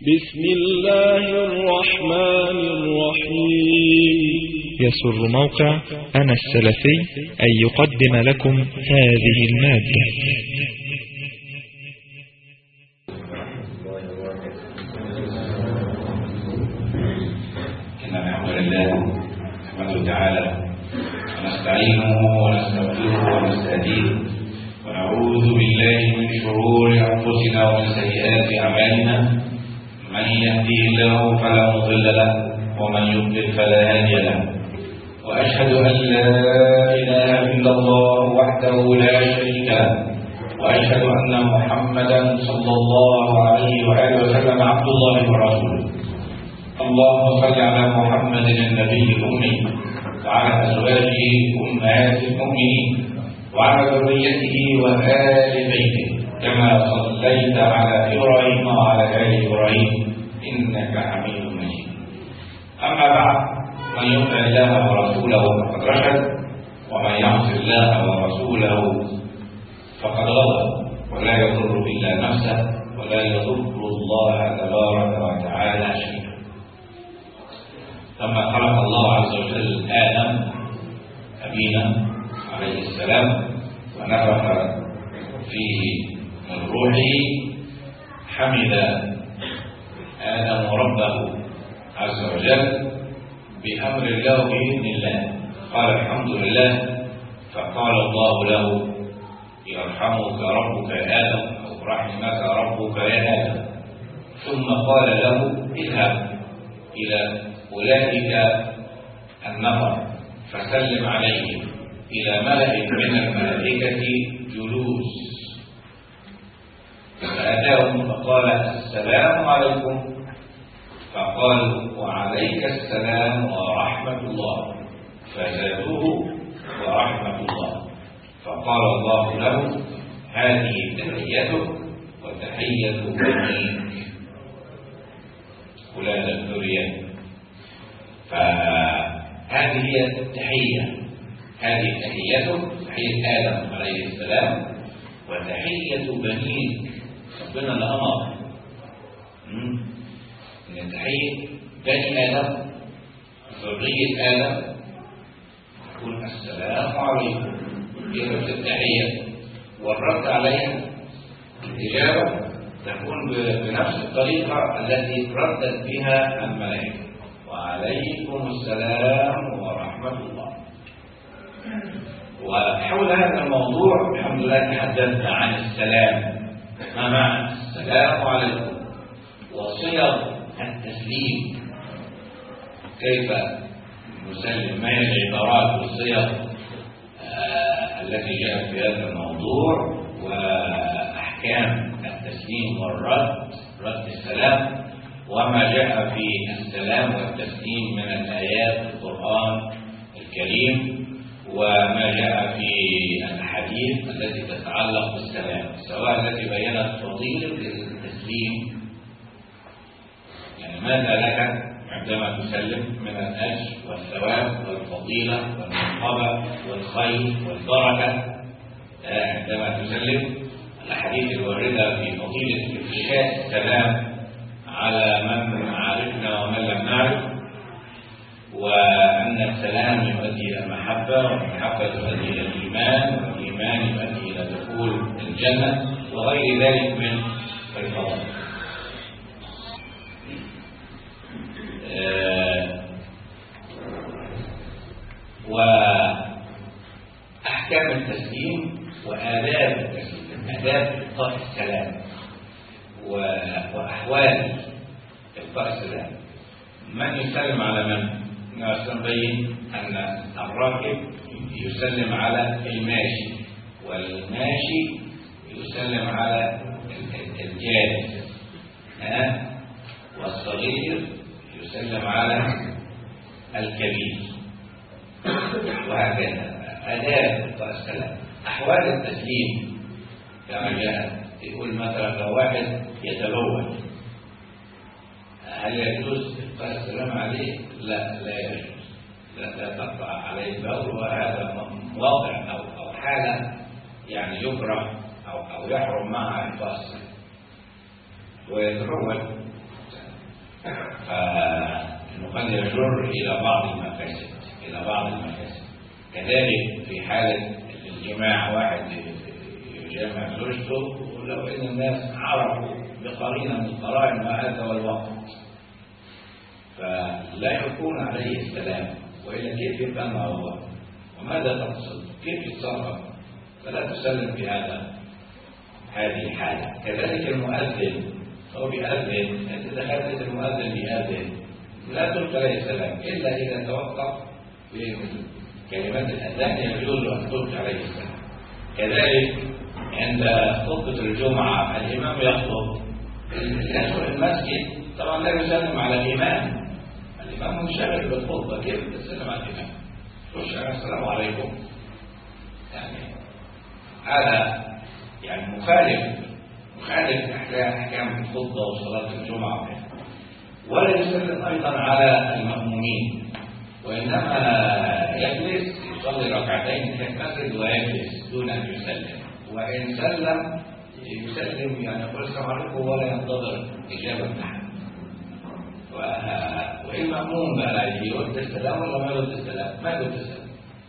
بسم الله الرحمن الرحيم يسر موقع أنا السلفي أن يقدم لكم هذه المادة إن الحمد لله نحمده تعالى ونستعينه ونستغفره ونستهديه ونعوذ بالله من شرور أنفسنا ومن سيئات أعمالنا من يهديه الله فلا مضل له ومن يضلل فلا هادي له وأشهد أن لا إله إلا الله وحده لا شريك له وأشهد أن محمدا صلى الله عليه وآله وسلم عبد الله ورسوله اللهم صل على محمد النبي الأمي وعلى أزواجه أمهات المؤمنين وعلى ذريته وآل بيته كما صليت على إبراهيم وعلى آل إبراهيم إنك حميد مجيد أما بعد من يطع الله ورسوله فقد رشد ومن يعص الله ورسوله فقد غضب ولا يضر إلا نفسه ولا يضر الله تبارك وتعالى شيئا لما خلق الله عز وجل آدم أبينا عليه السلام ونفخ فيه من روحه حمد آدم ربه عز وجل بأمر الله بإذن الله قال الحمد لله فقال الله له يرحمك ربك يا آدم أو رحمك ربك يا آدم ثم قال له اذهب إلى أولئك النفر فسلم عليهم إلى ملأ من الملائكة جلوس فأتاهم فقال السلام عليكم فقالوا وعليك السلام ورحمة الله فزادوه ورحمة الله فقال الله له هذه تحيتك وتحية بنيك فلان الذرية فهذه هي التحية هذه تحيته تحية آدم عليه السلام وتحية بنيك ربنا الأمر إن تحية بني آدم ذرية آدم تكون السلام عليكم هي نفس التحية والرد عليها الإجابة تكون بنفس الطريقة التي ردت بها الملائكة وعليكم السلام ورحمة الله وحول هذا الموضوع الحمد لله تحدثنا عن السلام ما معنى السلام عليكم وصيغ التسليم كيف نسلم ما هي العبارات والصيغ آه التي جاءت في هذا الموضوع وأحكام التسليم والرد رد السلام وما جاء في السلام والتسليم من الآيات في القرآن الكريم وما جاء في الحديث التي تتعلق بالسلام سواء التي بينت فضيلة التسليم يعني ماذا لك عندما تسلم من الأجر والثواب والفضيلة والمرحبة والخير والبركة عندما تسلم الأحاديث الواردة في فضيلة إفشاء السلام على من عرفنا ومن لم نعرف وأن السلام يؤدي إلى المحبة والمحبة تؤدي إلى الإيمان والإيمان يؤدي إلى دخول الجنة وغير ذلك من الفضائل وأحكام التسليم وآداب التسليم آداب إلقاء السلام وأحوال إلقاء السلام من يسلم على من؟ نبين أن الراكب يسلم على الماشي والماشي يسلم على الجالس ها والصغير يسلم على الكبير وهكذا آداب إلقاء السلام أحوال التسليم كما جاء يقول مثلا لو واحد يتلون هل يجوز إلقاء السلام عليه؟ لا لا يجوز لا, لا تقطع عليه البول وهذا واضع أو أو حالة يعني يكره أو أو يحرم معها إلقاء السلام ويتروج وقد يجر إلى بعض المفاسد إلى بعض المفاسد كذلك في حالة الجماع واحد يجامع زوجته ولو إن الناس عرفوا بقرينة من القرائن ما هذا هو الوقت فلا يكون عليه السلام وإلا كيف يبقى ما هو وماذا تقصد كيف يتصرف فلا تسلم في هذا هذه الحالة كذلك المؤذن هو بيأذن أنت دخلت المؤذن بيأذن لا تلقى عليه السلام إلا إذا توقف بكلمات الأذان يجوز أن تلقى عليه السلام كذلك عند خطبة الجمعة الإمام يخطب يدخل المسجد طبعا لا يسلم على الإمام الإمام منشغل بالخطبة كيف تسلم على الإمام خش على السلام عليكم يعني هذا يعني مخالف مخالف أحكام الخطبة وصلاة الجمعة ولا يسلم أيضا على المأمومين وإنما يجلس يصلي ركعتين في المسجد ويجلس دون أن يسلم وإن سلم يسلم يعني يقول السلام عليكم ولا ينتظر إجابة أحد وإن مأموم بقى يرد السلام ولا ما يرد السلام؟ ما يرد السلام.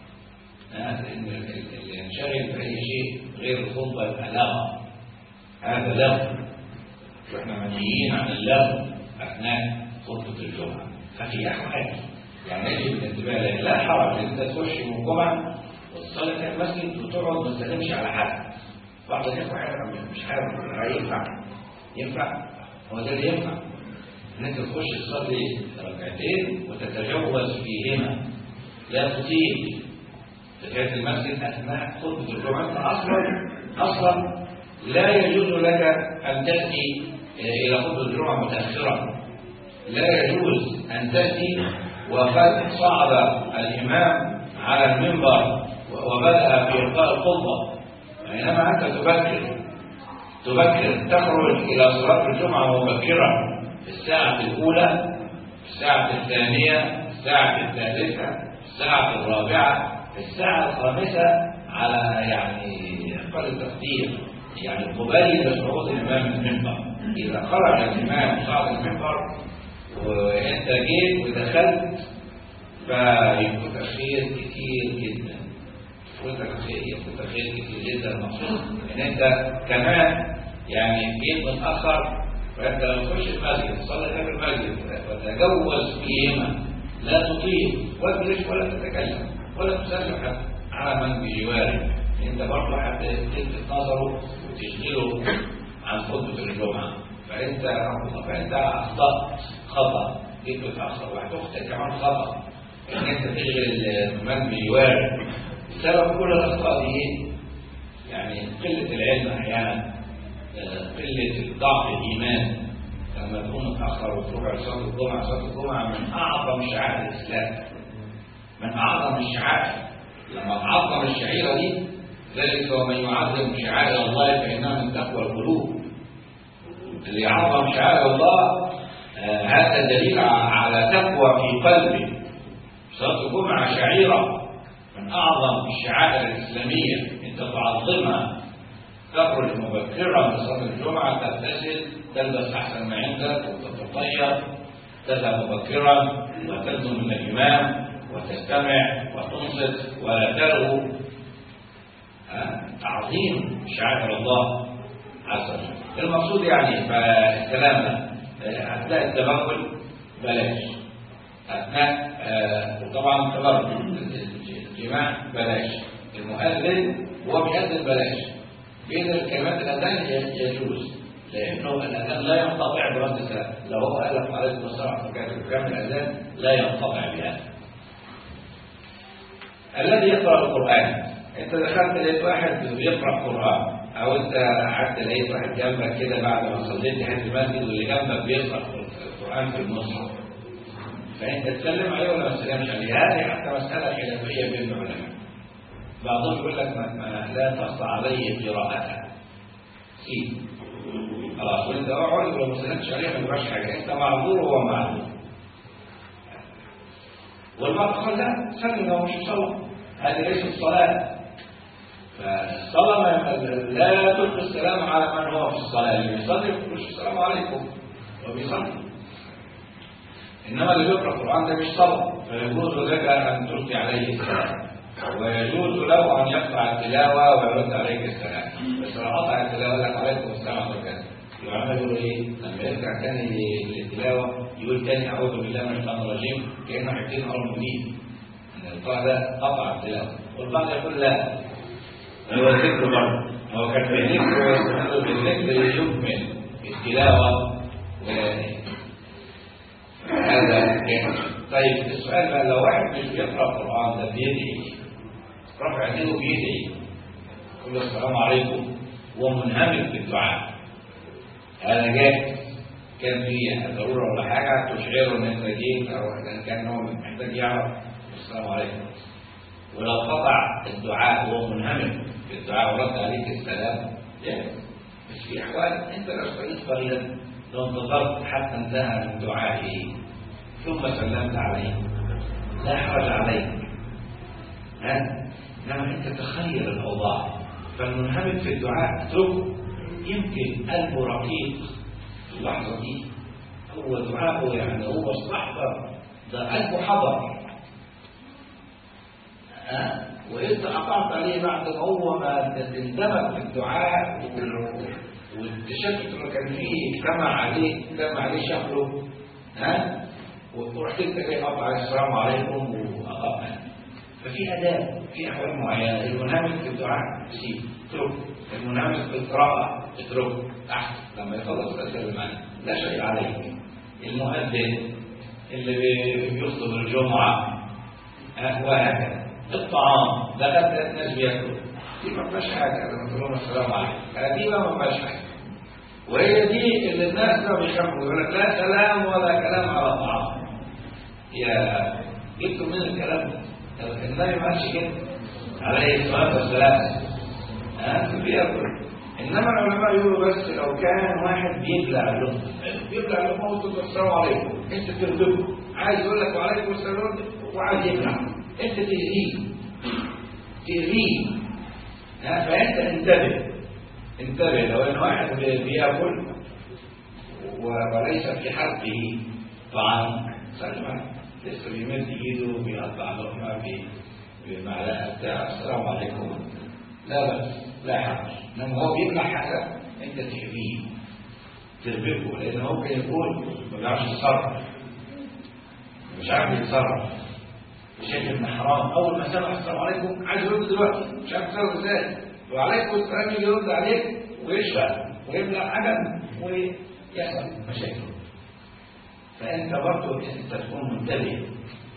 اللي ينشغل بأي شيء غير الخطبة يبقى لغو. هذا لغو. واحنا منهيين عن اللغو أثناء خطبة الجمعة. ففي أحوال يعني يجب الانتباه له لا حرج ان انت تخش من الجمعة وتصلي في المسجد وتقعد ما تسلمش على حد. بعض الإخوة مش عارف ينفع ينفع هو ده اللي ينفع ان انت تخش تصلي ركعتين وتتجوز فيهما لا تطيل تجاه المسجد اثناء خطبه الجمعه انت اصلا اصلا لا يجوز لك ان تاتي الى خطبه الجمعه متاخرا لا يجوز ان تاتي وقد صعد الامام على المنبر وبدا في القاء الخطبه بينما انت تبكر تبكر تخرج الى صلاه الجمعه مبكرا في الساعة الأولى في الساعة الثانية في الساعة الثالثة في الساعة الرابعة في الساعة الخامسة على يعني أقل التقدير يعني قبيل صعود الإمام المنبر إذا خرج الإمام وصعد المنبر وأنت جيت ودخلت فيفوتك خير كتير جدا يفوتك خير يفوتك خير كتير جدا مقصود إن أنت كمان يعني جيت متأخر فأنت لو تخش المسجد تصلي في المسجد وتجوز فيهما لا تطيل ولا تجلس ولا تتكلم ولا تسلم على من بجوارك انت برضه هتلفت نظره وتشغله عن خطبه الجمعه فانت فانت اخطات خطا جيت متاخر وهتخطئ كمان خطا ان انت تشغل من بجوارك بسبب كل الاخطاء دي ايه؟ يعني قله العلم احيانا قلة ضعف الإيمان لما تكون متأخر وتروح على صلاة الجمعة صلاة الجمعة من أعظم شعائر الإسلام من أعظم الشعائر لما تعظم الشعيرة دي ذلك ومن يعظم شعائر الله فإنها من تقوى القلوب اللي يعظم شعائر الله آه هذا دليل على تقوى في قلبه صلاة الجمعة شعيرة من أعظم الشعائر الإسلامية أنت تعظمها تخرج مبكرا لصلاه الجمعه تغتسل تلبس احسن ما عندك وتتطيب تذهب مبكرا وتلزم من الامام وتستمع وتنصت ولا تلغو تعظيم شعائر الله عز وجل المقصود يعني فالكلام ده اثناء التبول بلاش اثناء وطبعا تبرج الجماع بلاش المؤذن وهو بيأذن بلاش بين الكلمات الأذان يجوز لأنه الأذان لا ينقطع برد السلام لو هو قال لك عليه الصلاة والسلام كلام الأذان لا ينقطع بهذا الذي يقرأ القرآن أنت دخلت لقيت واحد بيقرأ قرآن أو أنت قعدت لقيت واحد جنبك كده بعد ما صليت تحت المسجد واللي جنبك بيقرأ القرآن في المصحف فأنت تسلم عليه ولا ما تسلمش عليه هذه حتى مسألة خلافية بين العلماء بعضهم يقول لك ما ما لا تقطع عليه قراءتها سي خلاص وانت اقعد ولو ما سلمتش عليه ما يبقاش حاجه انت معذور وهو معذور والبعض قال لا سلم لو مش صلاه هذه ليست صلاه فالصلاه ما لا تلقي السلام على من هو في الصلاه اللي بيصلي ما يقولش السلام عليكم هو بيصلي انما اللي بيقرا القران ده مش صلاه فيجوز لك ان تلقي عليه السلام ويجوز له ان يقطع التلاوه ويرد عليك السلام بس لو قطع التلاوه لك عليكم السلام وكذا العلماء يقولوا ايه لما يرجع تاني للتلاوه يقول تاني اعوذ بالله من الشيطان الرجيم كانه هيبتدي امر جديد ان القطع ده قطع التلاوه والبعض يقول لا هو الذكر برضه هو كان في ذكر ويستمر بالذكر ليكمل التلاوه هذا كان طيب السؤال بقى لو واحد مش بيقرا القران ده بيدعي رفع ايديه بيدعي يقول السلام عليكم ومنهمك في الدعاء هذا جاهز كان في ضروره ولا حاجه تشعره ان انت جيت او كان هو محتاج يعرف السلام عليكم ولو قطع الدعاء وهو منهمك في الدعاء ورد عليك السلام جاهز بس في احوال انت لو استعيذ قليلا لو انتظرت حتى انتهى من دعائه ثم سلمت عليه لا حرج عليك ها لما انت تخير الاوضاع فالمنهمك في الدعاء اتركه يمكن قلبه رقيق في اللحظه دي هو دعاءه يعني هو استحضر ده قلبه حضر ها وانت قطعت عليه بعد ما هو ما اندمج في الدعاء واكتشفت انه كان فيه اجتمع عليه اجتمع عليه شكله ها ورحت انت جاي قطع السلام عليكم وقطع ففي اداب في احوال معينه المنهمك في الدعاء سيب اتركه المنهمك في القراءه اتركه احسن لما يخلص الاسئله معنا لا شيء عليك المؤذن اللي بيخطب الجمعه وهكذا الطعام دخلت الناس بياكلوا دي ما فيهاش حاجه لما تقول لهم السلام عليكم دي ما فيهاش حاجه وهي دي اللي الناس ما بيخافوا يقول لك لا سلام ولا كلام على الطعام يا جبتوا من الكلام ده النبي ما قالش كده عليه الصلاه والسلام ها بياكل انما العلماء يقولوا بس لو كان واحد بيبلع اللقمه بيبلع اللقمه وتقول السلام عليكم انت تغضبه عايز يقول لك وعليكم السلام وعايز يبلع انت تأذيه تأذيه ها فانت انتبه انتبه لو ان واحد بياكل وليس في حلقه طعام سلم لسه بيمد ايده بيقطع لقمه بالمعلقه بتاع السلام عليكم لا بس لا حرج انما هو بيبلع حاجه انت تحميه تربكه لان هو ممكن يكون ما بيعرفش يتصرف مش عارف يتصرف شايف ابن حرام اول ما سمع السلام عليكم عايز يرد دلوقتي مش عارف يتصرف ازاي وعليكم السلام يجي يرد عليك ويشفى ويبلع حاجه ويحصل مشاكل فانت برضه انت تكون منتبه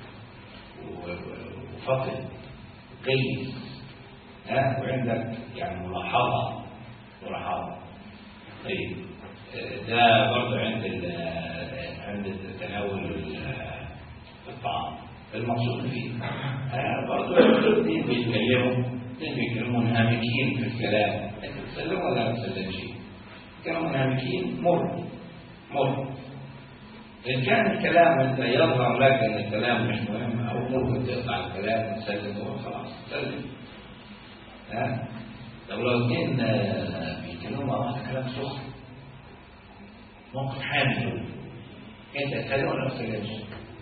وفطن قيس ها وعندك يعني ملاحظه ملاحظه طيب ده برضه عند عند تناول الطعام المقصود فيه برضه الاثنين بيتكلموا اثنين بيتكلموا منهمكين في الكلام انت تسلم ولا ما تسلمش كانوا منهمكين مر مر إن كان الكلام أنت يظهر لك أن الكلام مش مهم أو ممكن تقطع الكلام تسلم وخلاص سلم ها لو لو اثنين بيتكلموا مع بعض كلام سخن موقف حامل أنت تسلم ولا ما تسلمش؟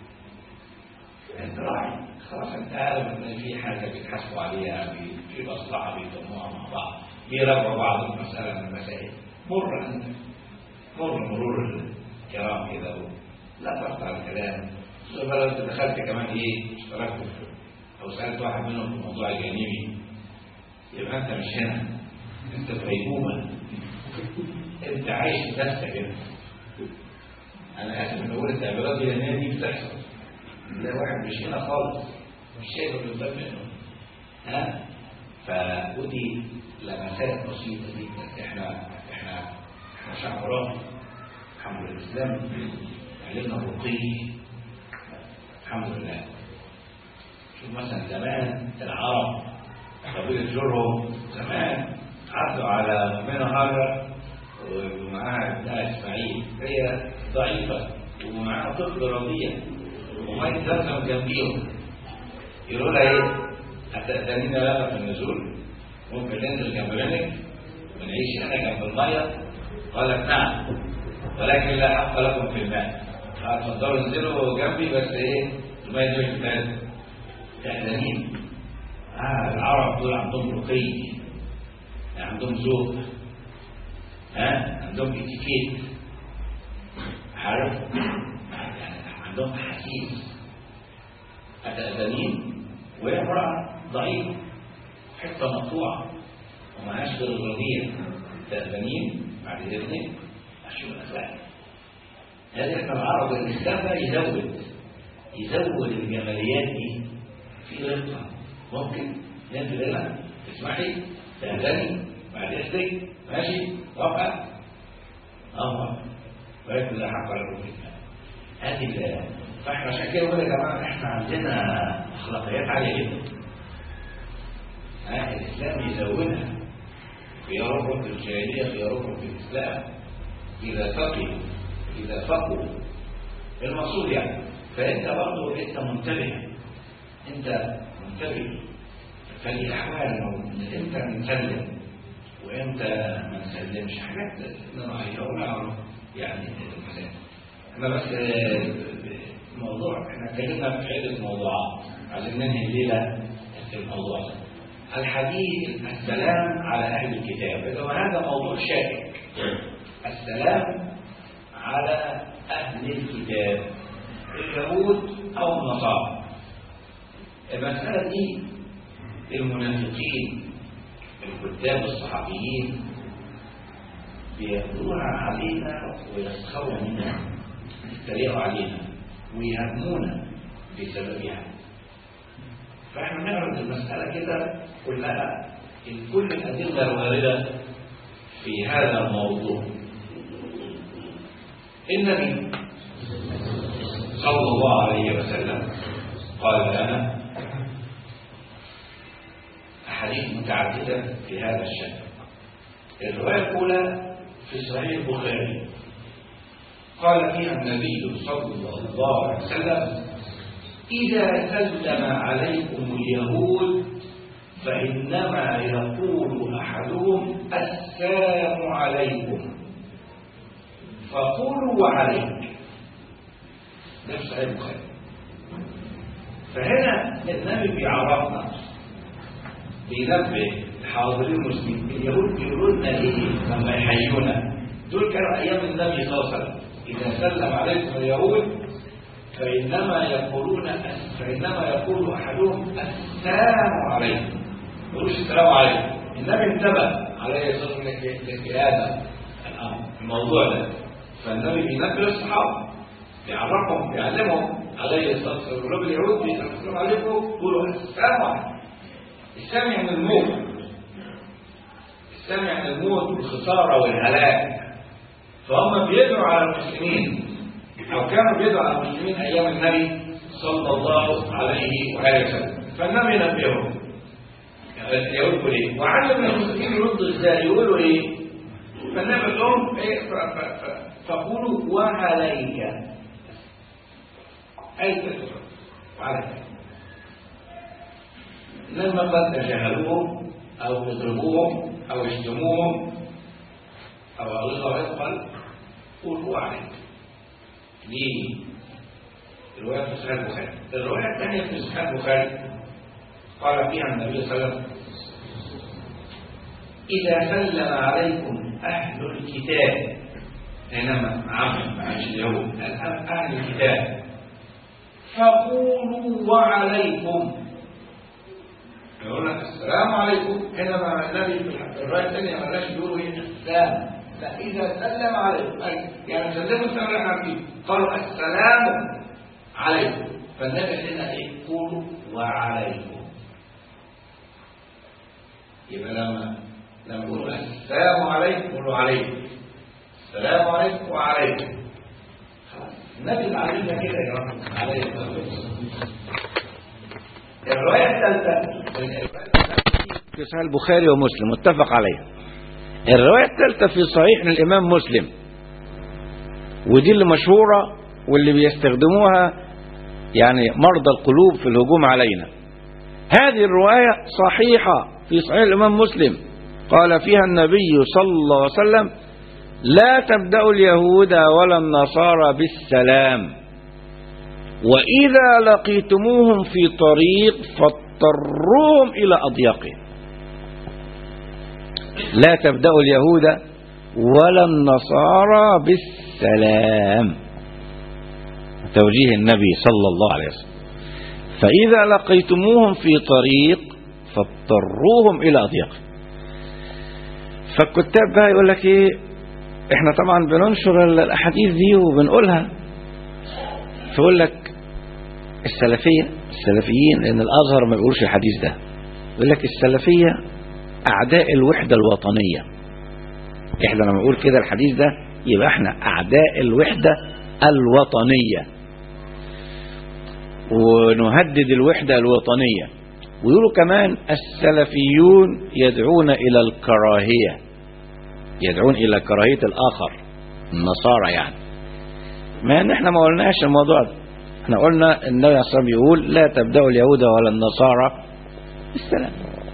أنت راعي خلاص أنت عارف إن في حاجة بيتحاسبوا عليها في مصلحة بيضموها مع بعض بيراجعوا بعض المسألة من المسائل مر أنت مر مرور الكرام كده لا تقطع الكلام لو انت دخلت كمان ايه اشتركت او سالت واحد منهم في الموضوع الجانبي يبقى انت مش هنا انت في غيبوبه انت عايش نفسك انت انا اسف ان اقول التعبيرات دي لان دي بتحصل لا واحد مش هنا خالص مش شايف اللي قدام منه ها فودي لمسات بسيطه جدا احنا احنا احنا شعب راقي الحمد لله الاسلام علمنا الرقي الحمد لله شوف مثلا زمان العرب قبيلة جرهم زمان عدوا على منى هاجر ومعاها ابنها اسماعيل هي ضعيفة ومعاها طفل رضيع ومية زمزم جنبيهم يقولوا لها ايه؟ هتأذنين لنا في النزول ممكن ننزل جنب منك ونعيش هنا جنب المية قالت نعم ولكن لا حق لكم في الماء هتفضلوا انزلوا جنبي بس ايه الميه دي مش بتاعتكم تعلمين اه العرب دول عندهم رقي يعني عندهم ذوق ها عندهم اتيكيت عارف يعني عندهم احاسيس هتأذنين وهي امرأة ضعيفة حتة مقطوعة ومعهاش غير الرضيع تأذنين بعد إذنك أشوف الأخلاق هذا احنا العرب الإسلام بقى يزود يزود الجماليات دي في رقة ممكن ننزل هنا تسمحي تأذني بعد إذنك ماشي وقع أمر ويكون لا حق له في هذه ال- فاحنا عشان كده بقول يا جماعه احنا عندنا اخلاقيات عاليه جدا ها الاسلام يزودها خياركم في الجاهليه خياركم في الاسلام اذا فقهوا اذا فقهوا المقصود يعني فانت برضه انت منتبه انت منتبه فالاحوال امتى نسلم وامتى ما نسلمش حاجات نغيرها يعني المسائل احنا بس آه، موضوع احنا اتكلمنا في عدة موضوعات عايزين ننهي الليلة في الموضوع ده الحديث السلام على أهل الكتاب إذا وهذا موضوع شائك السلام على أهل الكتاب اليهود أو النصارى المسألة دي المنافقين الكتاب الصحفيين بياخدوها علينا ويسخروا منا يتريقوا علينا ويهمونا بسببها فاحنا نعرض المسألة كده كلها إن كل الأدلة الواردة في هذا الموضوع النبي صلى الله عليه وسلم قال لنا أحاديث متعددة في هذا الشأن الرواية الأولى في صحيح البخاري قال فيها النبي صلى الله عليه وسلم إذا سلم عليكم اليهود فإنما يقول أحدهم السلام عليكم فقولوا وعليك ده في صحيح البخاري فهنا النبي بيعرفنا بينبه حاضرين المسلمين اليهود بيقولوا لنا ايه لما يحيونا دول كانوا ايام النبي صلى الله عليه وسلم اذا سلم عليكم اليهود فانما يقولون فانما يقول احدهم السلام عليكم ما يقولوش السلام عليكم النبي انتبه عليه الصلاه والسلام لهذا الامر الموضوع ده فالنبي بينبه الصحابه بيعرفهم بيعلمهم عليه الصلاه والسلام يقول لهم اليهود بيسلموا عليكم قولوا السلام عليكم السلام يعني الموت السلام يعني الموت والخساره والهلاك فهم بيدعوا على المسلمين او كانوا بيدعوا على المسلمين ايام النبي صلى الله عليه واله وسلم فالنبي نبههم يقولوا ايه وعلم المسلمين يردوا ازاي يقولوا ايه فالنبي قال لهم ايه ف- ف- ف- فقولوا وعليك اي تكفر وعليك لما قد تجاهلوهم او يضربوهم او يشتموهم او يغلظوا يقبل قولوا عليك ليه الرواية في صحيح البخاري الرواية الثانية في صحيح البخاري قال فيها النبي صلى الله عليه وسلم إذا سلم عليكم أهل الكتاب حينما عمل معاش اليهود الآن أهل الكتاب فقولوا وعليكم يقول لك السلام عليكم حينما النبي في الرواية الثانية ما قالش يقولوا ايه السلام لا إذا سلم عليكم أي يعني سلموا السلام اللي احنا عارفين قالوا السلام عليكم فالنبي هنا ايه قولوا وعليكم يبقى لما لما يقولوا السلام عليكم قولوا عليكم السلام عليكم وعليكم خلاص النبي اللي علمنا كده يا رب عليه الصلاه والسلام الروايه الثالثه في صحيح البخاري ومسلم متفق عليها الرواية الثالثة في صحيح الإمام مسلم ودي اللي مشهورة واللي بيستخدموها يعني مرضى القلوب في الهجوم علينا هذه الرواية صحيحة في صحيح الإمام مسلم قال فيها النبي صلى الله عليه وسلم لا تبدأوا اليهود ولا النصارى بالسلام وإذا لقيتموهم في طريق فاضطروهم إلى أضيقه لا تبدأوا اليهود ولا النصارى بالسلام توجيه النبي صلى الله عليه وسلم فإذا لقيتموهم في طريق فاضطروهم إلى أضيقه فالكتاب بقى يقول لك ايه احنا طبعا بننشر الاحاديث دي وبنقولها فيقول لك السلفيه السلفيين لان الازهر ما بيقولش الحديث ده يقول لك السلفيه اعداء الوحده الوطنيه احنا لما نقول كده الحديث ده يبقى احنا اعداء الوحده الوطنيه ونهدد الوحده الوطنيه ويقولوا كمان السلفيون يدعون الى الكراهيه يدعون الى كراهيه الاخر النصارى يعني ما ان احنا ما قلناش الموضوع ده احنا قلنا النبي عليه الصلاه والسلام يقول لا تبداوا اليهود ولا النصارى بالسلام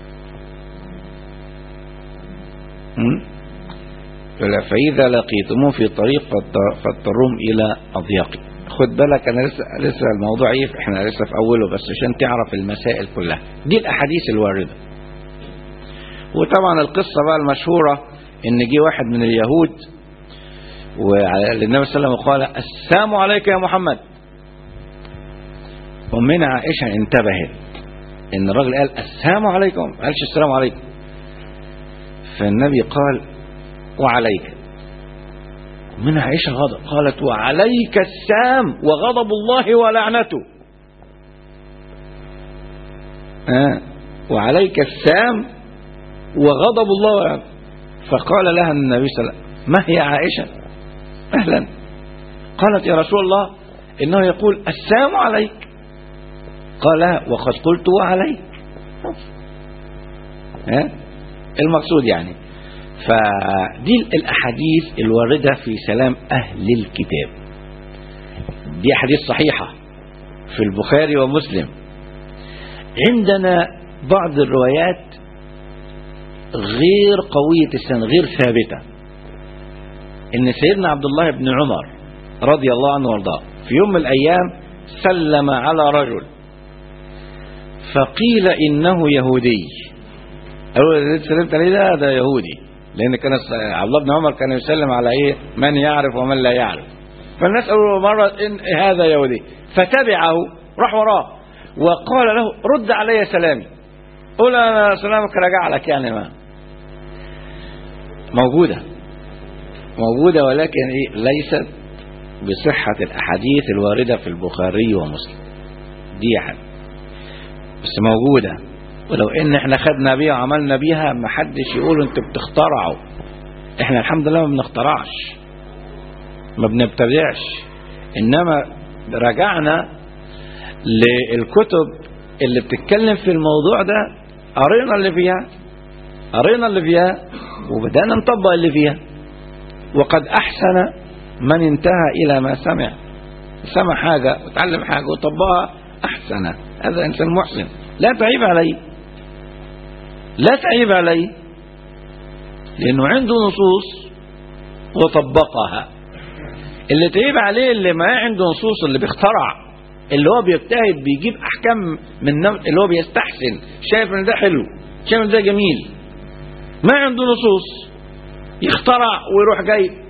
م? فإذا لقيتموه في طريق فاضطروهم إلى أضياقه خد بالك أنا لسه لسه الموضوع إيه إحنا لسه في أوله بس عشان تعرف المسائل كلها دي الأحاديث الواردة وطبعا القصة بقى المشهورة إن جه واحد من اليهود والنبي صلى الله عليه وسلم قال السلام عليك يا محمد ومن عائشة انتبهت إن الراجل قال السلام عليكم ما قالش السلام عليكم فالنبي قال وعليك من عائشة غضب قالت وعليك السام وغضب الله ولعنته آه وعليك السام وغضب الله ولعنته فقال لها النبي صلى الله عليه وسلم ما هي عائشة أهلا قالت يا رسول الله إنه يقول السام عليك قال وقد قلت وعليك ها المقصود يعني فدي الأحاديث الواردة في سلام أهل الكتاب دي أحاديث صحيحة في البخاري ومسلم عندنا بعض الروايات غير قوية السنة غير ثابتة إن سيدنا عبد الله بن عمر رضي الله عنه وارضاه في يوم من الأيام سلم على رجل فقيل إنه يهودي قالوا اللي سلمت عليه ده ده يهودي لان كان عبد الله بن عمر كان يسلم على ايه من يعرف ومن لا يعرف فالناس قالوا مره ان هذا يهودي فتبعه راح وراه وقال له رد علي سلامي قول انا سلامك رجع لك يعني ما موجوده موجوده ولكن ايه ليست بصحه الاحاديث الوارده في البخاري ومسلم دي حاجه بس موجوده ولو ان احنا خدنا بيها وعملنا بيها ما حدش يقول انتوا بتخترعوا احنا الحمد لله ما بنخترعش ما بنبتدعش انما رجعنا للكتب اللي بتتكلم في الموضوع ده قرينا اللي فيها قرينا اللي فيها وبدأنا نطبق اللي فيها وقد أحسن من انتهى إلى ما سمع سمع حاجة وتعلم حاجة وطبقها أحسن هذا إنسان محسن لا تعيب عليه لا تعيب عليه لأنه عنده نصوص وطبقها اللي تعيب عليه اللي ما عنده نصوص اللي بيخترع اللي هو بيجتهد بيجيب أحكام من نوع اللي هو بيستحسن شايف ان ده حلو شايف ان ده جميل ما عنده نصوص يخترع ويروح جاي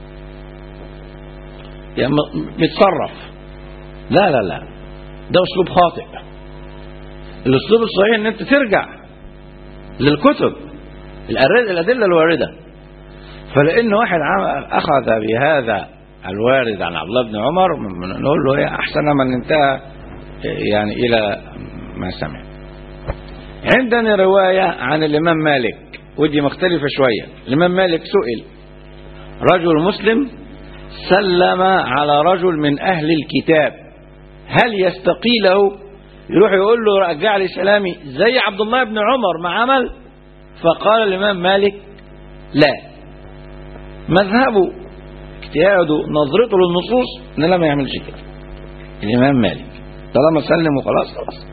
يعني بيتصرف لا لا لا ده اسلوب خاطئ الاسلوب الصحيح ان انت ترجع للكتب الادله الوارده فلان واحد اخذ بهذا الوارد عن عبد الله بن عمر نقول له ايه احسن من انتهى يعني الى ما سمع عندنا روايه عن الامام مالك ودي مختلفه شويه الامام مالك سئل رجل مسلم سلم على رجل من اهل الكتاب هل يستقي له يروح يقول له رجع لي سلامي زي عبد الله بن عمر ما عمل فقال الامام مالك لا مذهبه اجتهاده نظرته للنصوص ان لا ما يعملش كده الامام مالك طالما سلم وخلاص خلاص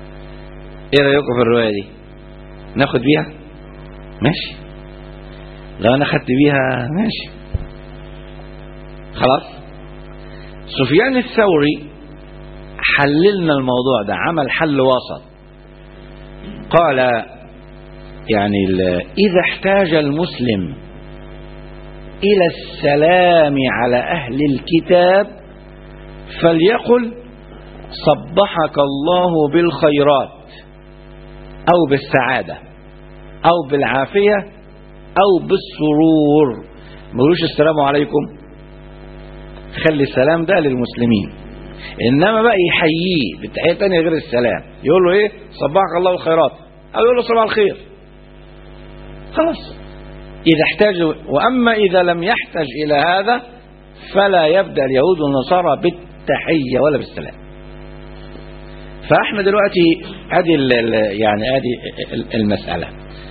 ايه رايكم في الروايه دي ناخد بيها ماشي لو انا خدت بيها ماشي خلاص سفيان الثوري حللنا الموضوع ده عمل حل وسط قال يعني ال- إذا احتاج المسلم إلى السلام على أهل الكتاب فليقل صبحك الله بالخيرات أو بالسعادة أو بالعافية أو بالسرور ما يقولوش السلام عليكم خلي السلام ده للمسلمين انما بقى يحييه بالتحيه تانية غير السلام يقول له ايه صبحك الله بالخيرات او يقول له صباح الخير خلاص اذا احتاج واما اذا لم يحتاج الى هذا فلا يبدا اليهود والنصارى بالتحيه ولا بالسلام فاحنا دلوقتي ادي ال- ال- يعني ادي ال- المساله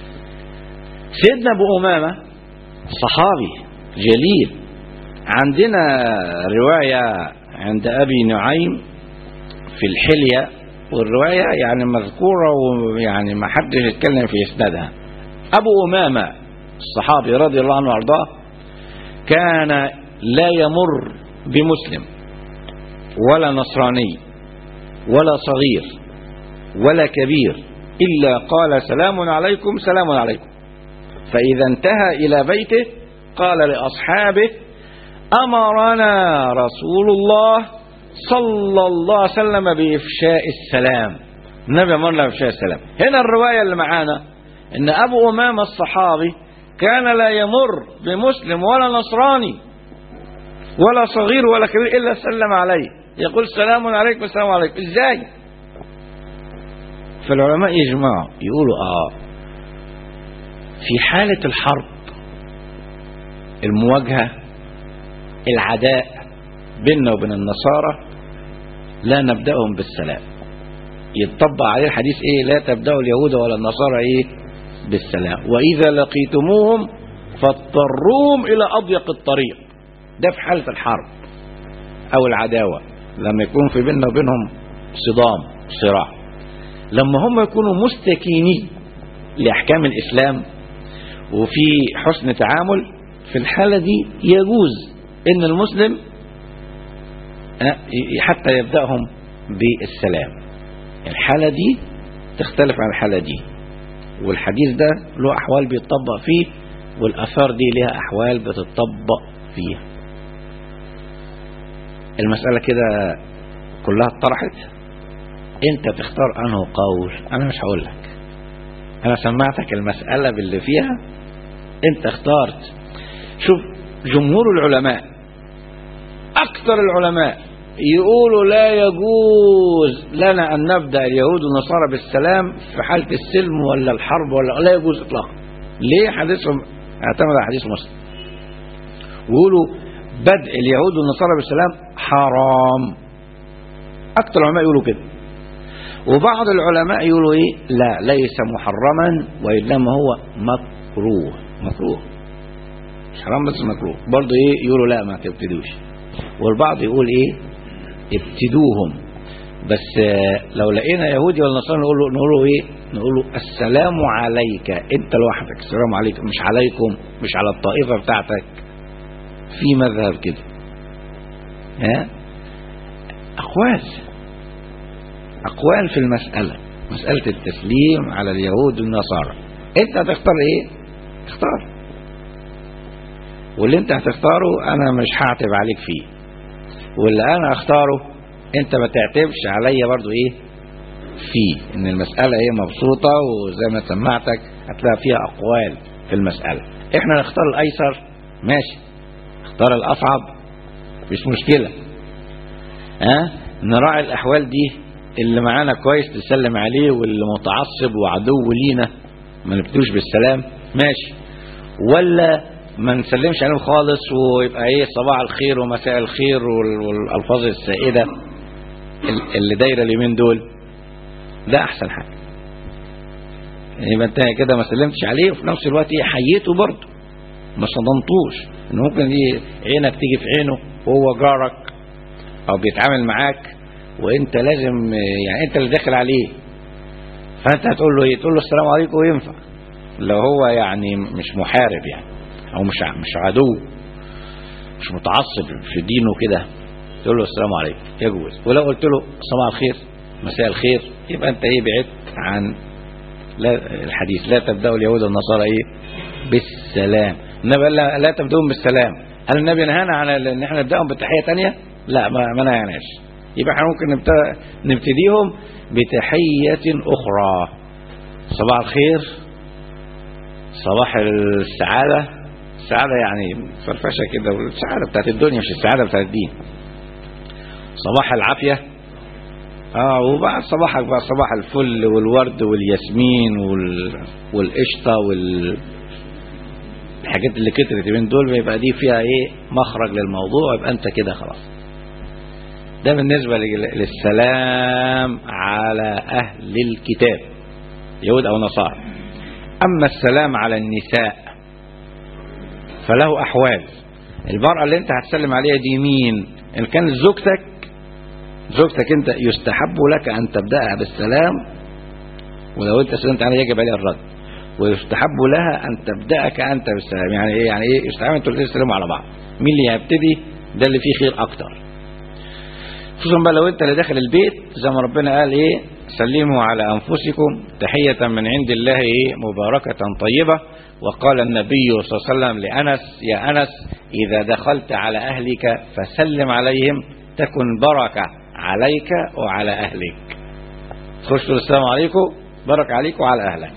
سيدنا ابو امامه صحابي جليل عندنا روايه عند ابي نعيم في الحليه والروايه يعني مذكوره ويعني ما حدش يتكلم في اسنادها ابو امامه الصحابي رضي الله عنه وارضاه كان لا يمر بمسلم ولا نصراني ولا صغير ولا كبير الا قال سلام عليكم سلام عليكم فاذا انتهى الى بيته قال لاصحابه امرنا رسول الله صلى الله عليه وسلم بافشاء السلام النبي امرنا بافشاء السلام هنا الروايه اللي معانا ان ابو امامه الصحابي كان لا يمر بمسلم ولا نصراني ولا صغير ولا كبير الا سلم عليه يقول سلام عليكم السلام عليكم ازاي فالعلماء يجمعوا يقولوا اه في حاله الحرب المواجهه العداء بيننا وبين النصارى لا نبدأهم بالسلام يتطبق عليه الحديث ايه لا تبدأوا اليهود ولا النصارى ايه بالسلام وإذا لقيتموهم فاضطروهم إلى أضيق الطريق ده في حالة الحرب أو العداوة لما يكون في بيننا وبينهم صدام صراع لما هم يكونوا مستكينين لأحكام الإسلام وفي حسن تعامل في الحالة دي يجوز ان المسلم حتى يبدأهم بالسلام الحالة دي تختلف عن الحالة دي والحديث ده له أحوال بيتطبق فيه والأثار دي لها أحوال بتطبق فيها المسألة كده كلها اتطرحت انت تختار انه قول انا مش هقول لك انا سمعتك المسألة باللي فيها انت اخترت شوف جمهور العلماء أكثر العلماء يقولوا لا يجوز لنا أن نبدأ اليهود والنصارى بالسلام في حالة السلم ولا الحرب ولا لا يجوز إطلاقا ليه حديثهم اعتمد على حديث مسلم ويقولوا بدء اليهود والنصارى بالسلام حرام أكثر العلماء يقولوا كده وبعض العلماء يقولوا إيه لا ليس محرما وإنما هو مكروه مكروه مش حرام بس مكروه برضه ايه يقولوا لا ما تبتدوش والبعض يقول ايه ابتدوهم بس آه لو لقينا يهودي ولا نصراني نقول له نقول له ايه نقول له السلام عليك انت لوحدك السلام عليكم مش عليكم مش على الطائفه بتاعتك في مذهب كده ها اقوال اقوال في المساله مساله التسليم على اليهود والنصارى انت هتختار ايه اختار واللي انت هتختاره انا مش هعتب عليك فيه واللي انا اختاره انت ما تعتبش عليا برضو ايه فيه ان المسألة ايه مبسوطة وزي ما سمعتك هتلاقي فيها اقوال في المسألة احنا نختار الايسر ماشي اختار الاصعب مش مشكلة ها نراعي الاحوال دي اللي معانا كويس تسلم عليه واللي متعصب وعدو لينا ما نبتوش بالسلام ماشي ولا ما نسلمش عليهم خالص ويبقى ايه صباح الخير ومساء الخير والالفاظ السائده اللي دايره اليومين دول ده احسن حاجه يبقى انت كده ما سلمتش عليه وفي نفس الوقت ايه حييته برضه ما صدمتوش ان ممكن ايه عينك تيجي في عينه وهو جارك او بيتعامل معاك وانت لازم يعني انت اللي داخل عليه فانت هتقول له ايه تقول له السلام عليكم وينفع لو هو يعني مش محارب يعني او مش ع- مش عدو مش متعصب في دينه كده تقول له السلام عليكم يجوز ولو قلت له صباح الخير مساء الخير يبقى انت ايه بعدت عن لا الحديث لا تبداوا اليهود والنصارى ايه بالسلام النبي قال لا, لا تبدأهم بالسلام هل النبي نهانا عن ال- ان احنا نبداهم بتحيه تانية لا ما, ما نهاناش يبقى احنا ممكن نبت- نبتديهم بتحيه اخرى صباح الخير صباح السعاده السعاده يعني فرفشه كده والسعاده بتاعت الدنيا مش السعاده بتاعت الدين صباح العافيه اه وبعد صباحك بقى صباح الفل والورد والياسمين وال... والقشطه وال الحاجات اللي كترت من دول بيبقى دي فيها ايه مخرج للموضوع يبقى انت كده خلاص ده بالنسبة لل- للسلام على أهل الكتاب يهود أو نصارى أما السلام على النساء فله أحوال المرأة اللي أنت هتسلم عليها دي مين إن كانت زوجتك زوجتك أنت يستحب لك أن تبدأها بالسلام ولو أنت سلمت عليها يجب عليها الرد ويستحب لها أن تبدأك أنت بالسلام يعني إيه يعني إيه يستحب أن تبدأ تسلموا على بعض مين اللي هيبتدي ده اللي فيه خير أكتر خصوصا بقى لو أنت اللي داخل البيت زي ما ربنا قال إيه سلموا على أنفسكم تحية من عند الله إيه مباركة طيبة وقال النبي صلى الله عليه وسلم لأنس يا أنس إذا دخلت على أهلك فسلم عليهم تكن بركة عليك وعلى أهلك خش السلام عليكم بركة عليك وعلى أهلك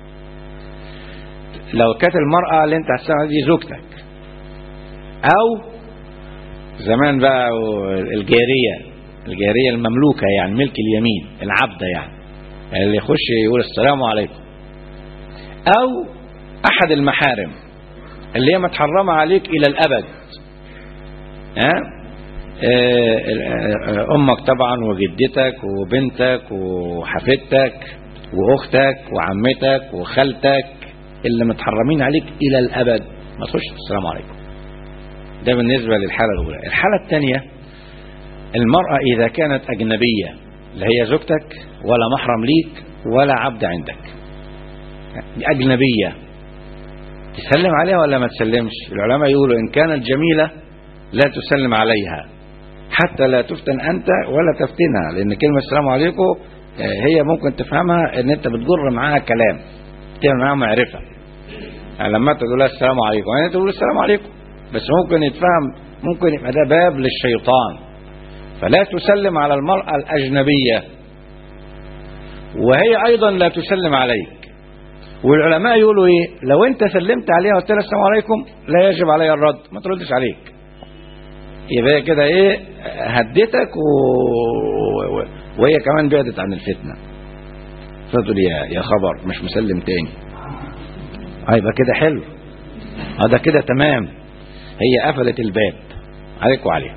لو كانت المرأة اللي انت هتسلم عليها دي زوجتك او زمان بقى الجارية الجارية المملوكة يعني ملك اليمين العبدة يعني اللي يخش يقول السلام عليكم او احد المحارم اللي هي متحرمة عليك الى الابد ها آه، آه، امك طبعا وجدتك وبنتك وحفيدتك واختك وعمتك وخالتك اللي متحرمين عليك الى الابد ما تخش السلام عليكم ده بالنسبة للحالة الأولى الحالة الثانية المرأة إذا كانت أجنبية لا هي زوجتك ولا محرم ليك ولا عبد عندك دي أجنبية تسلم عليها ولا ما تسلمش العلماء يقولوا إن كانت جميلة لا تسلم عليها حتى لا تفتن أنت ولا تفتنها لأن كلمة السلام عليكم آه، هي ممكن تفهمها ان انت بتجر معاها كلام تعمل معاها معرفة يعني لما انت تقول لها السلام عليكم يعني انت تقول السلام عليكم بس ممكن يتفهم ممكن يبقى ده باب للشيطان فلا تسلم على المرأة الأجنبية وهي أيضا لا تسلم عليك والعلماء يقولوا ايه لو انت سلمت عليها وقلت لها السلام عليكم لا يجب عليها الرد ما تردش عليك يبقى هي كده ايه هدتك و... و... وهي كمان بعدت عن الفتنة فتقول يا يا خبر مش مسلم تاني اه يبقى كده حلو اه ده كده تمام هي قفلت الباب عليك وعليها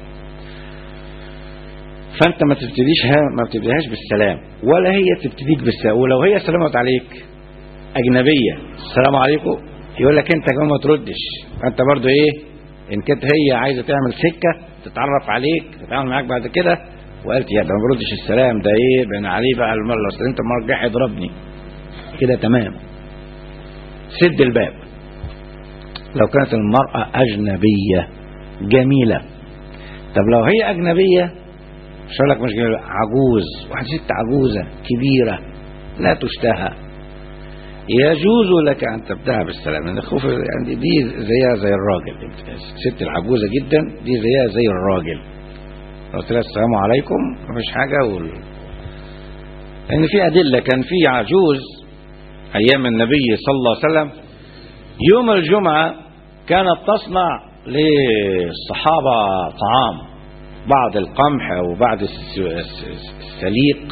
فانت ما تبتديش ما بتبتديهاش بالسلام ولا هي تبتديك بالسلام ولو هي سلمت عليك اجنبيه السلام عليكم يقول لك انت كمان ما تردش فانت برضو ايه ان كانت هي عايزه تعمل سكه تتعرف عليك تتعامل معاك بعد كده وقالت يا ده ما بردش السلام ده ايه بين عليه بقى المره لو سلمت المره الجايه يضربني كده تمام سد الباب لو كانت المرأة أجنبية جميلة طب لو هي أجنبية مش هقول لك مش جميلة عجوز واحدة ست عجوزة كبيرة لا تشتهى يجوز لك أن تبدأها بالسلام لأن الخوف يعني دي زيها زي الراجل الست العجوزة جدا دي زيها زي الراجل لو قلت لها السلام عليكم مفيش حاجة وال... لأن في أدلة كان في عجوز أيام النبي صلى الله عليه وسلم يوم الجمعة كانت تصنع للصحابة طعام بعض القمح أو بعض السليق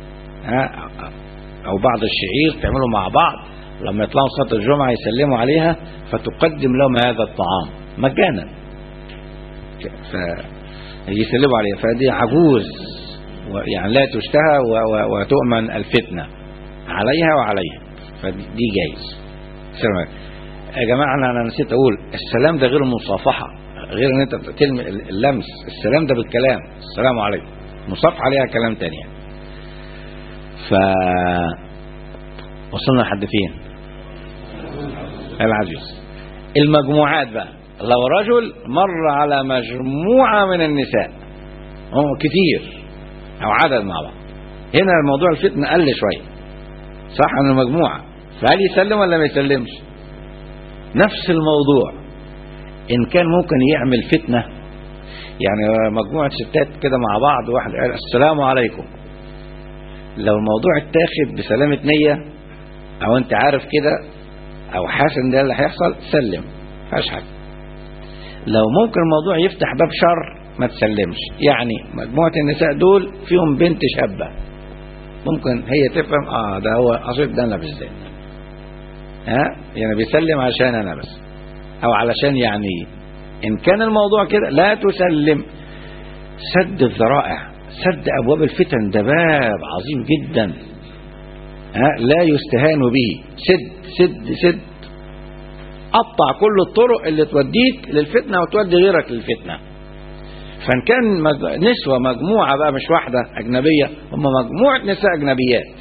أو بعض الشعير تعملوا مع بعض لما يطلعوا صلاة الجمعة يسلموا عليها فتقدم لهم هذا الطعام مجانا فيسلموا عليها فدي عجوز يعني لا تشتهى وتؤمن الفتنة عليها وعليها فدي جايز سلام يا جماعة أنا, أنا نسيت أقول السلام ده غير المصافحة غير أن أنت تلم اللمس السلام ده بالكلام السلام عليكم مصافحة عليها كلام تاني يعني. ف وصلنا لحد فين العجوز المجموعات بقى لو رجل مر على مجموعة من النساء هم كتير أو عدد مع بعض هنا الموضوع الفتنة قل شوية صح انه مجموعة فهل يسلم ولا ما يسلمش نفس الموضوع ان كان ممكن يعمل فتنة يعني مجموعة ستات كده مع بعض واحد قال السلام عليكم لو الموضوع اتاخد بسلامة نية او انت عارف كده او حاسس ان ده اللي هيحصل سلم فيهاش حاجة لو ممكن الموضوع يفتح باب شر ما تسلمش يعني مجموعة النساء دول فيهم بنت شابة ممكن هي تفهم اه ده هو قصيد ده انا بالذات ها يعني بيسلم عشان انا بس او علشان يعني ان كان الموضوع كده لا تسلم سد الذرائع سد ابواب الفتن ده باب عظيم جدا ها لا يستهان به سد سد سد قطع كل الطرق اللي توديك للفتنه وتودي غيرك للفتنه فان كان مج... نسوة مجموعة بقى مش واحدة أجنبية هم مجموعة نساء أجنبيات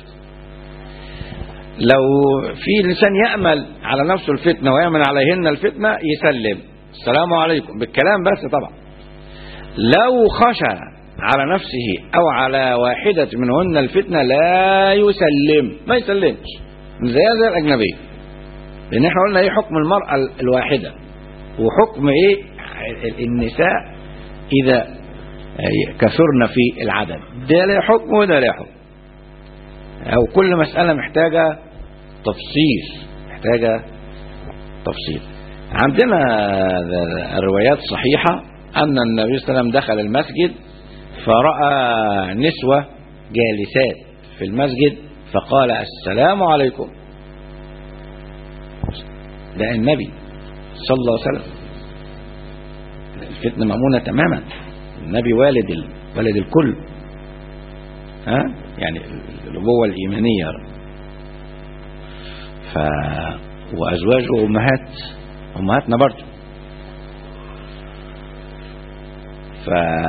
لو في إنسان يأمل على نفسه الفتنة ويأمل عليهن الفتنة يسلم السلام عليكم بالكلام بس طبعا لو خشى على نفسه أو على واحدة منهن الفتنة لا يسلم ما يسلمش زي زي الأجنبية لأن احنا قلنا ايه حكم المرأة الواحدة وحكم ايه النساء إذا كثرنا في العدد ده له حكم وده له حكم أو كل مسألة محتاجة تفصيل محتاجة تفصيل عندنا الروايات صحيحة أن النبي صلى الله عليه وسلم دخل المسجد فرأى نسوة جالسات في المسجد فقال السلام عليكم ده النبي صلى الله عليه وسلم الفتنة مأمونة تماما النبي والد ال... والد الكل ها يعني الأبوة الإيمانية ف وأزواجه أمهات أمهاتنا برضه ف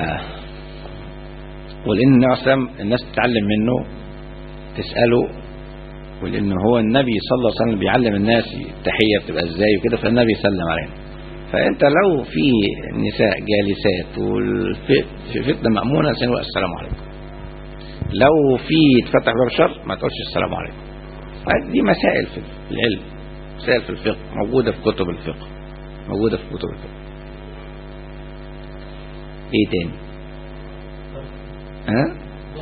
ولأن النبي صلى الله عليه وسلم الناس تتعلم منه تسأله ولأن هو النبي صلى الله عليه وسلم بيعلم الناس التحية بتبقى ازاي وكده فالنبي سلم علينا فانت لو في نساء جالسات وفي فتنه مامونه سنقول السلام عليكم لو في اتفتح باب شر ما تقولش السلام عليكم دي مسائل في العلم مسائل في الفقه موجوده في كتب الفقه موجوده في كتب الفقه ايه تاني ها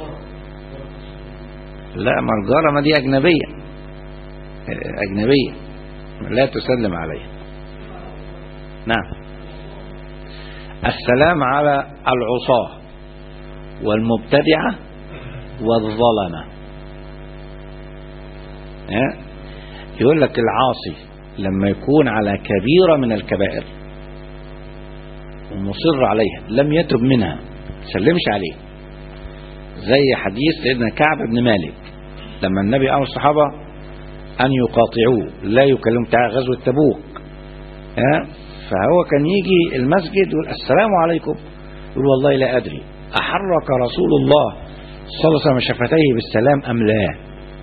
لا ما الجارة ما دي أجنبية أجنبية لا تسلم عليها نعم السلام على العصاة والمبتدعة والظلمة يقول لك العاصي لما يكون على كبيرة من الكبائر ومصر عليها لم يتب منها سلمش عليه زي حديث سيدنا كعب بن مالك لما النبي أمر الصحابة أن يقاطعوه لا يكلم تعالى غزوة تبوك ها فهو كان يجي المسجد يقول السلام عليكم يقول والله لا أدري أحرك رسول الله صلى الله عليه وسلم شفتيه بالسلام أم لا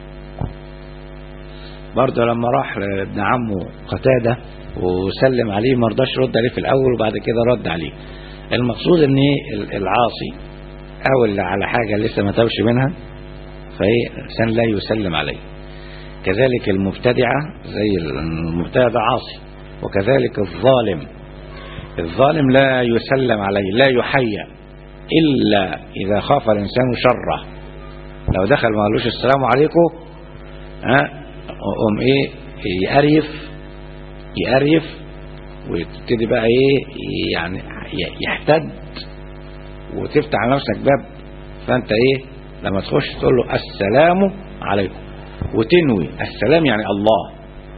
برضه لما راح لابن عمه قتادة وسلم عليه ما رضاش يرد عليه في الأول وبعد كده رد عليه المقصود ان العاصي او اللي على حاجة لسه ما توش منها فهي الإنسان لا يسلم عليه كذلك المبتدعة زي المبتدع ده عاصي وكذلك الظالم الظالم لا يسلم عليه لا يحيى إلا إذا خاف الإنسان شره لو دخل ما قالوش السلام عليكم ها قوم ايه يقريف يقريف وتبتدي بقى ايه يعني يحتد وتفتح على نفسك باب فانت ايه لما تخش تقول له السلام عليكم وتنوي السلام يعني الله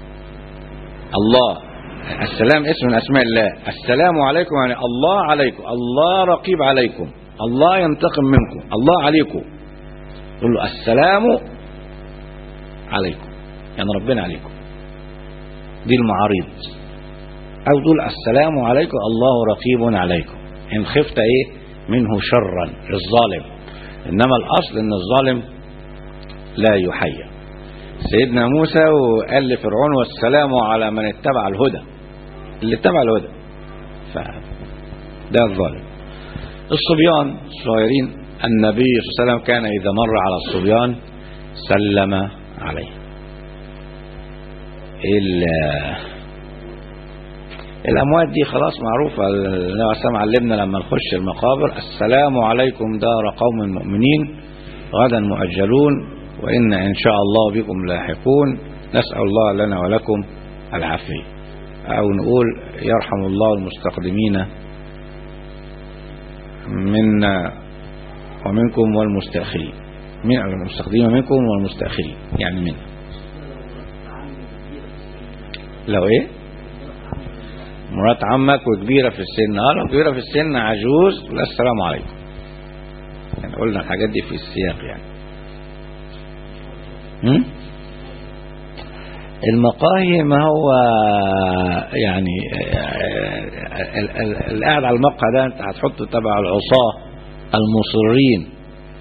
الله السلام اسم من اسماء الله السلام عليكم يعني الله عليكم الله رقيب عليكم الله ينتقم منكم الله عليكم تقول له السلام عليكم يعني ربنا عليكم دي المعاريض او تقول السلام عليكم الله رقيب عليكم ان خفت ايه منه شرا الظالم انما الاصل ان الظالم لا يحيى سيدنا موسى وقال لفرعون والسلام على من اتبع الهدى اللي اتبع الهدى ف ده الظالم الصبيان الصغيرين النبي صلى الله عليه وسلم كان إذا مر على الصبيان سلم عليه ال- الأموات دي خلاص معروفة النبي عليه الصلاة والسلام علمنا لما نخش المقابر السلام عليكم دار قوم مؤمنين غدا مؤجلون وإن إن شاء الله بكم لاحقون نسأل الله لنا ولكم العافية أو نقول يرحم الله المستقدمين منا ومنكم والمستأخرين من المستقدمين منكم والمستأخرين يعني منا لو ايه مرات عمك وكبيرة في السن اه لو كبيرة في السن عجوز لا السلام عليكم يعني قلنا الحاجات دي في السياق يعني هم؟ المقاهي ما هو يعني ال- ال- اللي قاعد على المقهى ده انت هتحطه تبع العصاة المصرين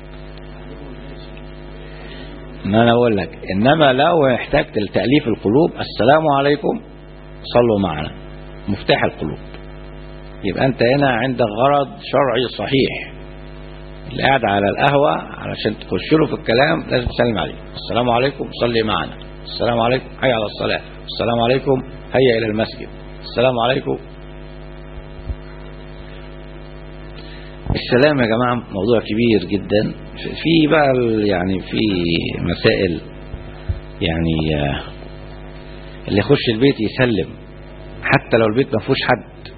ما انا اقول لك انما لو احتجت لتأليف القلوب السلام عليكم صلوا معنا مفتاح القلوب يبقى انت هنا عندك غرض شرعي صحيح اللي قاعد على القهوة علشان تخش له في الكلام لازم تسلم عليه السلام عليكم صلي معنا السلام عليكم حي على الصلاة السلام عليكم هيا إلى المسجد السلام عليكم السلام يا جماعة موضوع كبير جدا في بقى ال- يعني في مسائل يعني آه، اللي يخش البيت يسلم حتى لو البيت ما فيهوش حد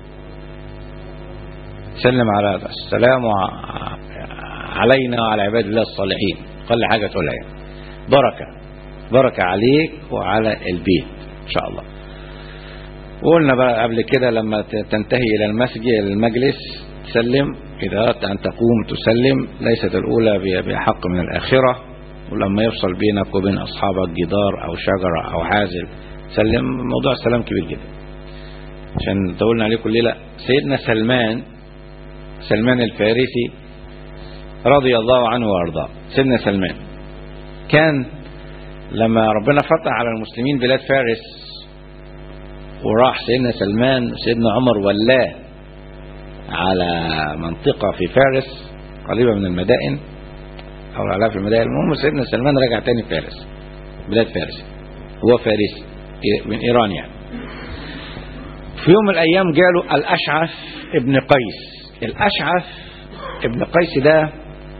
سلم على السلام ع- علينا وعلى عباد الله الصالحين قال حاجة تقولها يعني بركة بركة عليك وعلى البيت إن شاء الله وقلنا بقى قبل كده لما ت- تنتهي إلى المسجد المجلس تسلم إذا أردت أن تقوم تسلم ليست الأولى ب- بأحق من الآخرة ولما يفصل بينك وبين أصحابك جدار أو شجرة أو حازل سلم موضوع السلام كبير جدا عشان طولنا عليكم الليلة سيدنا سلمان سلمان الفارسي رضي الله عنه وارضاه سيدنا سلمان كان لما ربنا فتح على المسلمين بلاد فارس وراح سيدنا سلمان سيدنا عمر ولاه على منطقة في فارس قريبة من المدائن أو على في المدائن المهم سيدنا سلمان رجع تاني فارس بلاد فارس هو فارسي من إيران يعني في يوم من الأيام جاله الأشعث ابن قيس الأشعث ابن قيس ده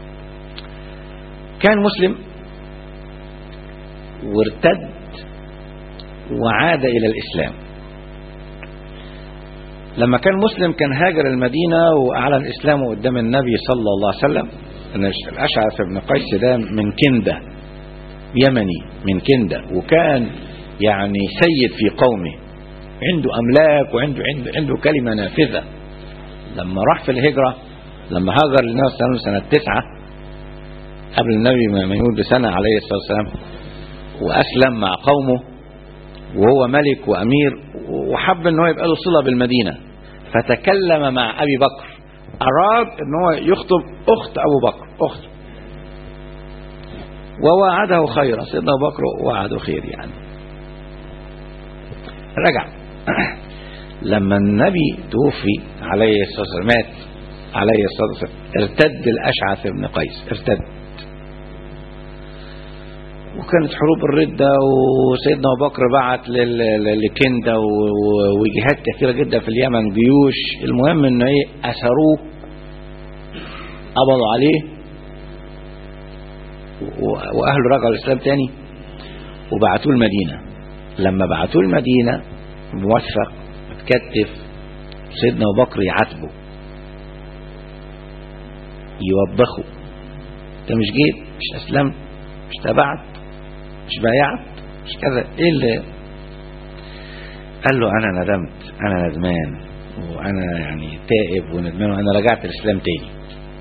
كان مسلم وارتد وعاد إلى الإسلام لما كان مسلم كان هاجر المدينة وأعلن إسلامه قدام النبي صلى الله عليه وسلم إن الأشعث بن قيس ده من كندة يمني من كندة وكان يعني سيد في قومه عنده أملاك وعنده عنده عنده كلمة نافذة لما راح في الهجرة لما هاجر للنبي صلى الله عليه وسلم سنة تسعة قبل النبي ما يموت بسنة عليه الصلاة والسلام وأسلم مع قومه وهو ملك وأمير وحب أنه يبقى له صلة بالمدينة فتكلم مع أبي بكر أراد أنه يخطب أخت أبو بكر أخت ووعده خيرا سيدنا أبو بكر وعده خير يعني رجع لما النبي توفي عليه الصلاة والسلام مات عليه الصلاة والسلام ارتد الأشعث بن قيس ارتد وكانت حروب الردة وسيدنا أبو بكر بعت لل- لل- لكندة و- وجهات كثيرة جدا في اليمن جيوش المهم انه ايه أسروه قبضوا عليه و- وأهله رجعوا الإسلام تاني وبعتوه المدينة لما بعتوه المدينة موثق متكتف سيدنا أبو بكر يعاتبه يوبخه انت مش جيت مش أسلمت مش تبعت مش بايعت مش كذا ايه اللي قال له انا ندمت انا ندمان وانا يعني تائب وندمان وانا رجعت الاسلام تاني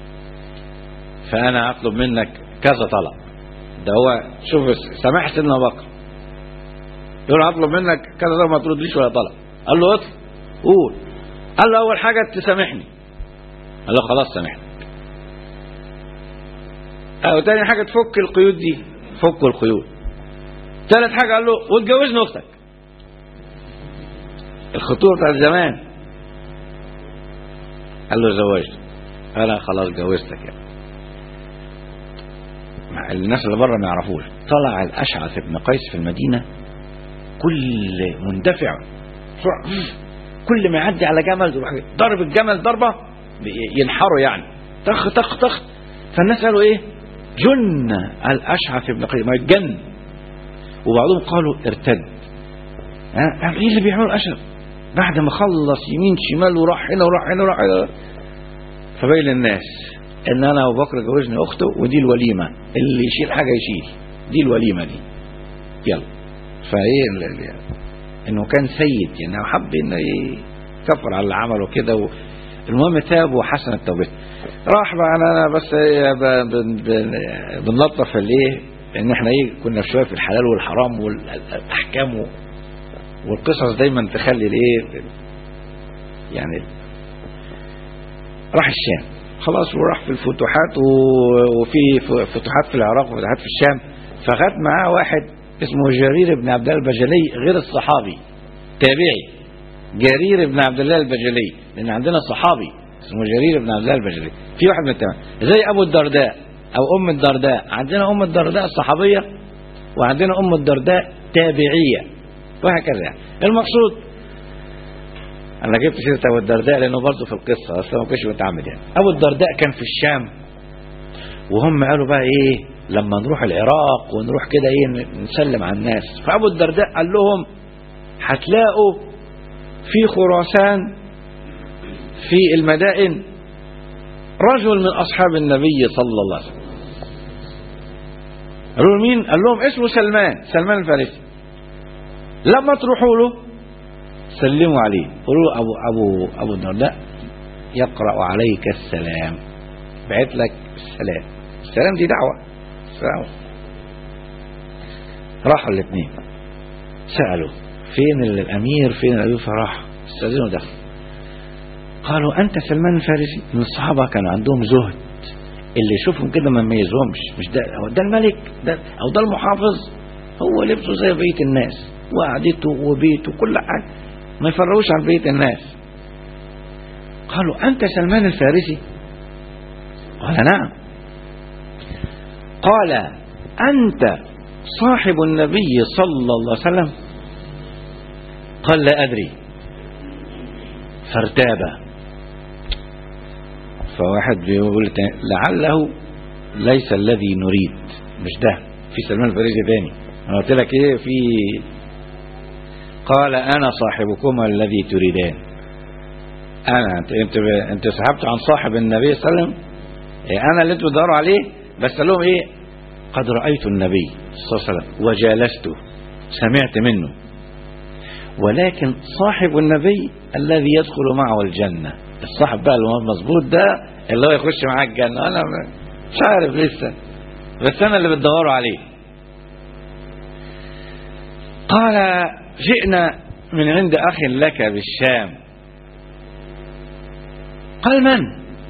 فانا اطلب منك كذا طلب ده هو شوف سماح سيدنا أبو بكر يقول له اطلب منك كذا طلب ما تردليش ولا طلب قال له اطلب قول قال له اول حاجه تسامحني قال له خلاص سامحني او تاني حاجه تفك القيود دي فك القيود ثالث حاجه قال له وتجوزني اختك الخطوبة بتاعت زمان قال له زوجت قال خلاص جوزتك يعني مع الناس اللي بره ما يعرفوش طلع الأشعث بن قيس في المدينة كل مندفع بسرعة. كل ما يعدي على جمل يروح ضرب الجمل ضربة ينحره يعني طخ طخ طخ فالناس قالوا ايه جن الأشعث بن قيس ما يتجن وبعضهم قالوا ارتد ها قال ايه اللي بيعملوا الأشعث بعد ما خلص يمين شمال وراح هنا وراح هنا وراح هنا فبين للناس ان انا ابو بكر جوزني اخته ودي الوليمه اللي يشيل حاجه يشيل دي الوليمه دي يلا فايه ال- ال- انه كان سيد يعني حب انه يكفر على اللي عمله كده و... المهم تاب وحسن توبته راح بقى انا أنا بس إيه ب- ب- ب- بنلطف الايه ان احنا ايه كنا شويه في الحلال والحرام والاحكام و- والقصص دايما تخلي الايه يعني راح الشام خلاص وراح في الفتوحات و- وفي ف- فتوحات في العراق وفتوحات في الشام فخد معاه واحد اسمه جرير بن عبد الله البجلي غير الصحابي تابعي جرير بن عبد الله البجلي لان عندنا صحابي اسمه جرير بن عبد الله البجلي في واحد من التابعين زي ابو الدرداء او ام الدرداء عندنا ام الدرداء صحابيه وعندنا ام الدرداء تابعيه وهكذا يعني المقصود انا جبت سيره ابو الدرداء لانه برضه في القصه اصلا ما كنتش متعمد يعني ابو الدرداء كان في الشام وهم قالوا بقى ايه لما نروح العراق ونروح كده ايه نسلم على الناس فابو الدرداء قال لهم هتلاقوا في خراسان في المدائن رجل من اصحاب النبي صلى الله عليه وسلم قالوا له مين قال لهم اسمه سلمان سلمان الفارسي لما تروحوا له سلموا عليه قولوا له ابو ابو ابو الدرداء يقرا عليك السلام بعت لك السلام السلام دي دعوه السلام راحوا الاثنين سالوا فين الامير فين الامير فراح استاذنوا دخل قالوا انت سلمان الفارسي من الصحابه كان عندهم زهد اللي يشوفهم كده ما يميزهمش مش ده هو ده الملك ده او ده المحافظ هو لبسه زي بقيه الناس وقعدته وبيته كل حاجه ما يفرقوش عن بقيه الناس قالوا انت سلمان الفارسي قال نعم قال انت صاحب النبي صلى الله عليه وسلم قال لا ادري فارتاب فواحد بيقول تاني، لعله ليس الذي نريد مش ده في سلمان الفارسي تاني انا قلت لك ايه في قال انا صاحبكما الذي تريدان انا انت انت انت سحبت عن صاحب النبي صلى الله عليه وسلم إيه انا اللي انتوا بتدوروا عليه بس قال لهم ايه قد رايت النبي صلى الله عليه وسلم وجالسته سمعت منه ولكن صاحب النبي الذي يدخل معه الجنة الصاحب بقى اللي هو المظبوط ده اللي هو يخش معاه الجنة أنا مش عارف لسه بس أنا اللي بتدوروا عليه قال جئنا من عند أخ لك بالشام قال من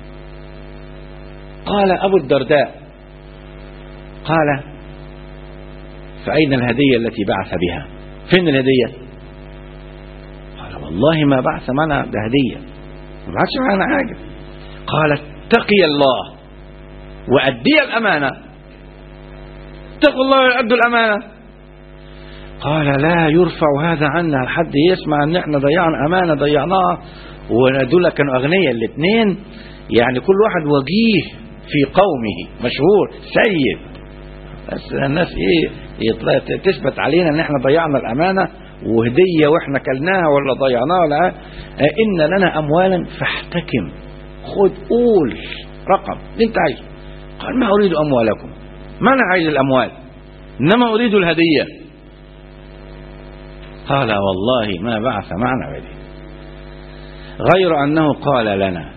قال أبو الدرداء قال فأين الهدية التي بعث بها فين الهدية قال والله ما بعث معنا بهدية ما بعثش معنا حاجة قال اتقي الله وأدي الأمانة اتقوا الله وأدوا الأمانة قال لا يرفع هذا عنا حد يسمع ان احنا ضيعنا امانه ضيعناها ودول كانوا اغنياء الاثنين يعني كل واحد وجيه في قومه مشهور سيد بس الناس ايه يطلع تثبت علينا ان احنا ضيعنا الامانه وهديه واحنا كلناها ولا ضيعناها ولا آه، ان لنا اموالا فاحتكم خد قول رقم اللي انت عايزه قال ما اريد اموالكم ما انا عايز الاموال انما اريد الهديه قال والله ما بعث معنا بدي غير انه قال لنا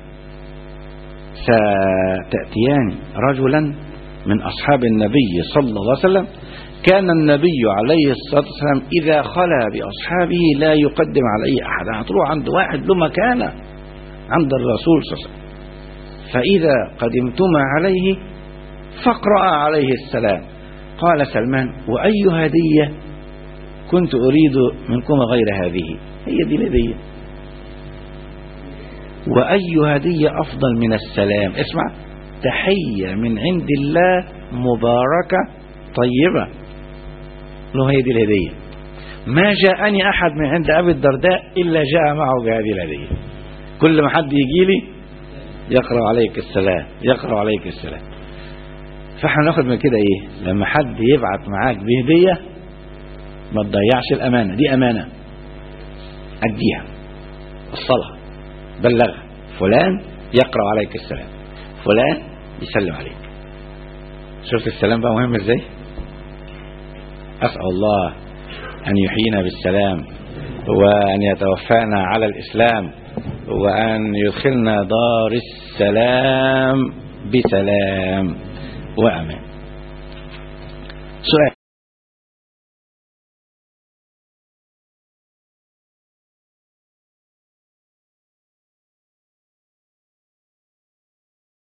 ستاتيان رجلا من اصحاب النبي صلى الله عليه وسلم كان النبي عليه الصلاه والسلام اذا خلا باصحابه لا يقدم عليه احد هتروح عند واحد له مكانه عند الرسول صلى الله عليه وسلم فاذا قدمتما عليه فاقرا عليه السلام قال سلمان واي هديه كنت أريد منكم غير هذه هي دي الهدية وأي هدية أفضل من السلام اسمع تحية من عند الله مباركة طيبة له هي دي الهدية ما جاءني أحد من عند أبي الدرداء إلا جاء معه بهذه الهدية كل ما حد يجي لي يقرأ عليك السلام يقرأ عليك السلام فاحنا ناخد من كده ايه لما حد يبعت معاك بهدية ما تضيعش الأمانة دي أمانة أديها وصلها بلغها فلان يقرأ عليك السلام فلان يسلم عليك شفت السلام بقى مهم ازاي أسأل الله أن يحيينا بالسلام وأن يتوفانا على الإسلام وأن يدخلنا دار السلام بسلام وأمان